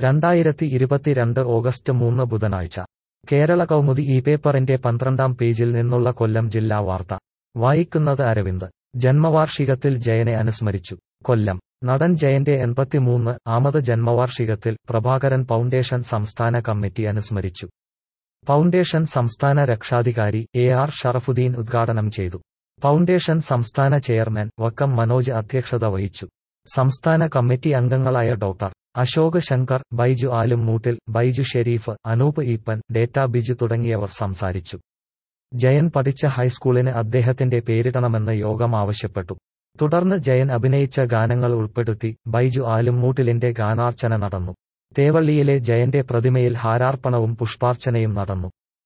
രണ്ടായിരത്തി ഇരുപത്തിരണ്ട് ഓഗസ്റ്റ് മൂന്ന് ബുധനാഴ്ച കേരള കൗമുദി ഈ പേപ്പറിന്റെ പന്ത്രണ്ടാം പേജിൽ നിന്നുള്ള കൊല്ലം ജില്ലാ വാർത്ത വായിക്കുന്നത് അരവിന്ദ് ജന്മവാർഷികത്തിൽ ജയനെ അനുസ്മരിച്ചു കൊല്ലം നടൻ ജയന്റെ എൺപത്തിമൂന്ന് ആമത് ജന്മവാർഷികത്തിൽ പ്രഭാകരൻ ഫൗണ്ടേഷൻ സംസ്ഥാന കമ്മിറ്റി അനുസ്മരിച്ചു ഫൗണ്ടേഷൻ സംസ്ഥാന രക്ഷാധികാരി എ ആർ ഷറഫുദ്ദീൻ ഉദ്ഘാടനം ചെയ്തു ഫൗണ്ടേഷൻ സംസ്ഥാന ചെയർമാൻ വക്കം മനോജ് അധ്യക്ഷത വഹിച്ചു സംസ്ഥാന കമ്മിറ്റി അംഗങ്ങളായ ഡോക്ടർ അശോക് ശങ്കർ ബൈജു ആലുംമൂട്ടിൽ ബൈജു ഷെരീഫ് അനൂപ് ഈപ്പൻ ഡേറ്റ ബിജു തുടങ്ങിയവർ സംസാരിച്ചു ജയൻ പഠിച്ച ഹൈസ്കൂളിന് അദ്ദേഹത്തിന്റെ പേരിടണമെന്ന് യോഗം ആവശ്യപ്പെട്ടു തുടർന്ന് ജയൻ അഭിനയിച്ച ഗാനങ്ങൾ ഉൾപ്പെടുത്തി ബൈജു ആലുംമൂട്ടിലിന്റെ ഗാനാർച്ചന നടന്നു തേവള്ളിയിലെ ജയന്റെ പ്രതിമയിൽ ഹാരാർപ്പണവും പുഷ്പാർച്ചനയും നടന്നു